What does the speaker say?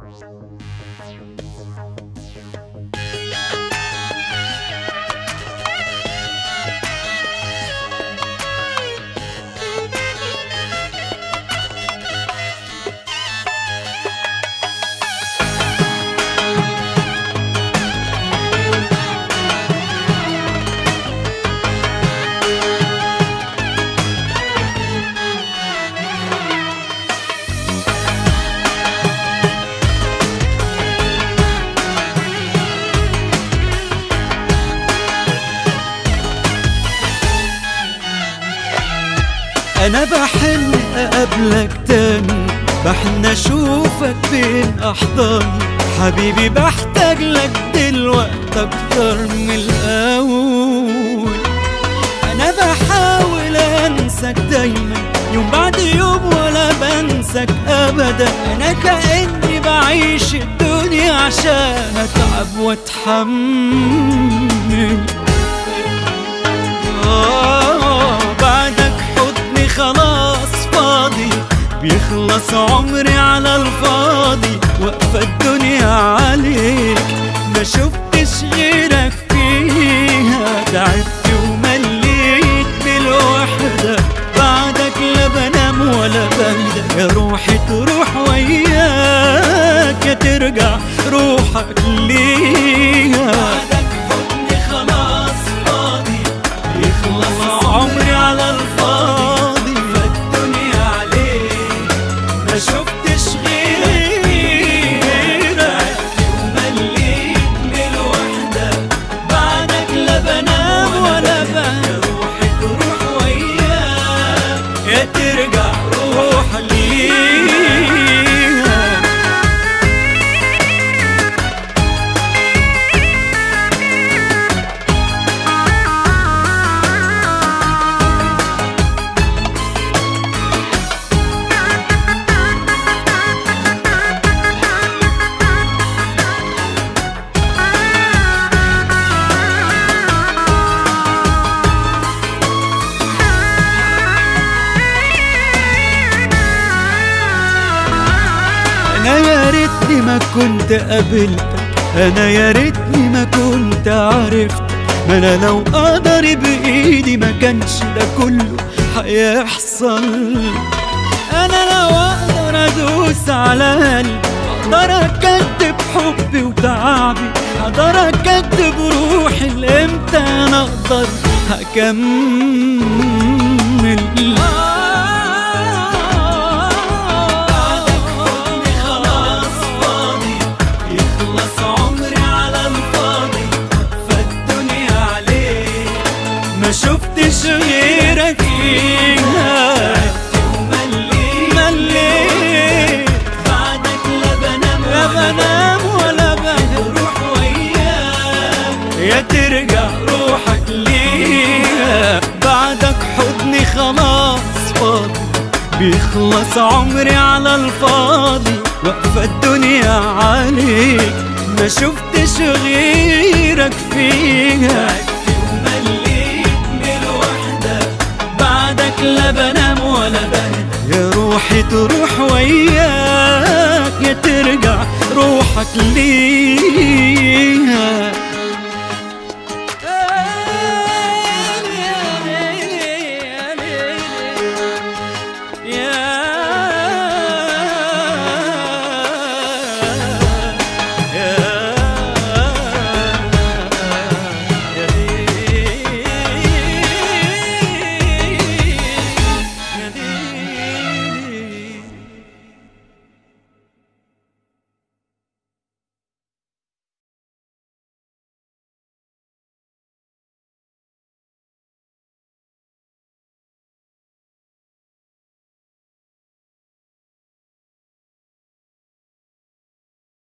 انا بحن اقابلك تاني بحن اشوفك بين احضاني حبيبي بحتاج لك دلوقتي اكتر من الاول انا بحاول انساك دايما يوم بعد يوم ولا بنساك ابدا انا كاني بعيش الدنيا عشان اتعب واتحمل آه بعدك حضني خلاص فاضي بيخلص عمري على الفاضي واقفة الدنيا عليك ما شفتش غيرك فيها تعبت ومليت بالوحدة بعدك لا بنام ولا بهدى يا روحي تروح وياك يا ترجع روحك ليها بعدك حضني خلاص فاضي يخلص عمري على الفاضي فالدنيا عليك ما شفتش غيرك ومليت بالوحدة بعدك لا بنام ولا بنام روحي تروح وياك يا ترجع روح ليها انا يا ريتني ما كنت قابلتك انا يا ريتني ما كنت عرفتك ما انا لو اقدر بايدي ما كانش ده كله هيحصل انا لو اقدر ادوس على قلبي اقدر اكدب حبي وتعبي اقدر اكدب روحي لامتى انا اقدر هكمل خلاص فاضي يخلص عمري على الفاضي فالدنيا عليك ما شفتش غيرك فيها مليت بعدك لا بنام لا بنام ولا بروح وياك يا ترجع روحك ليها بعدك حضني خلاص فاضي بيخلص عمري على الفاضي واقفة الدنيا عليك ما شفتش غيرك فيها ومليت بالوحدة بعدك لا بنام ولا بهدى يا روحي تروح وياك يا ترجع روحك ليك